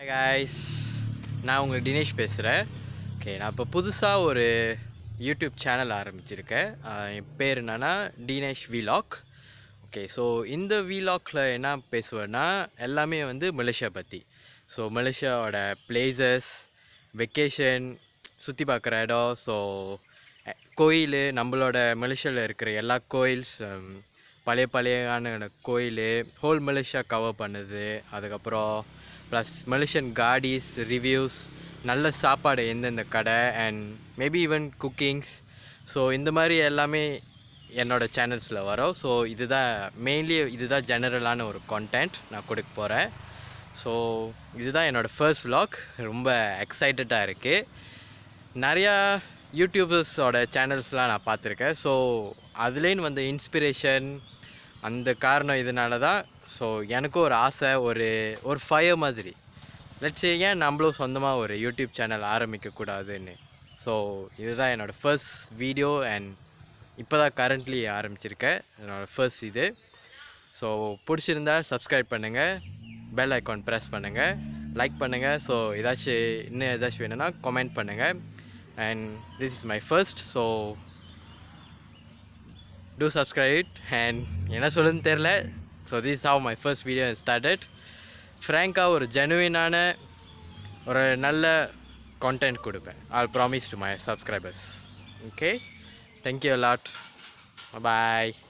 guys நான் உங்கள் தினேஷ் பேசுகிறேன் ஓகே நான் இப்போ புதுசாக ஒரு யூடியூப் சேனல் ஆரம்பிச்சிருக்கேன் ஆஹ் என் பேர் என்னன்னா தினேஷ் விலாக் ஓகே ஸோ இந்த விலாக்ல என்ன பேசுவேன்னா எல்லாமே வந்து மலேசியா பற்றி ஸோ மலேசியாவோட பிளேசஸ் வெக்கேஷன் சுற்றி பார்க்குற இடம் ஸோ கோயில் நம்மளோட மலேசியாவில் இருக்கிற எல்லா கோயில்ஸ் பழைய பழையான கோயில் ஹோல் மலேசியா கவர் பண்ணுது அதுக்கப்புறம் ப்ளஸ் மலேசியன் காடிஸ் ரிவ்யூஸ் நல்ல சாப்பாடு எந்தெந்த கடை and maybe even cookings so இந்த மாதிரி எல்லாமே என்னோடய சேனல்ஸில் வரும் ஸோ இதுதான் மெயின்லி இதுதான் ஜெனரலான ஒரு கான்டென்ட் நான் கொடுக்க போகிறேன் ஸோ இதுதான் என்னோடய ஃபர்ஸ்ட் vlog ரொம்ப எக்ஸைட்டடாக இருக்குது நிறையா யூடியூபர்ஸோட சேனல்ஸ்லாம் நான் பார்த்துருக்கேன் ஸோ அதுலேன்னு வந்த இன்ஸ்பிரேஷன் அந்த காரணம் இதனால தான் ஸோ எனக்கும் ஒரு ஆசை ஒரு ஒரு ஃபயர் மாதிரி லட்சே ஏன் நம்மளும் சொந்தமாக ஒரு யூடியூப் சேனல் ஆரம்பிக்கக்கூடாதுன்னு ஸோ இதுதான் என்னோடய ஃபர்ஸ்ட் வீடியோ அண்ட் இப்போ தான் கரண்ட்லி ஆரம்பிச்சிருக்கேன் என்னோடய ஃபர்ஸ்ட் இது ஸோ பிடிச்சிருந்தா சப்ஸ்கிரைப் பண்ணுங்கள் பெல் ஐக்கான் ப்ரெஸ் பண்ணுங்கள் லைக் பண்ணுங்கள் ஸோ ஏதாச்சும் இன்னும் ஏதாச்சும் வேணும்னா கமெண்ட் பண்ணுங்கள் and this is my first so to subscribe and என்ன சொல்லுன்னு தெரில so this how my first video started ஃப்ரேங்காக ஒரு ஜெனுவினான ஒரு நல்ல கான்டென்ட் கொடுப்பேன் all promise to my subscribers okay thank you lot bye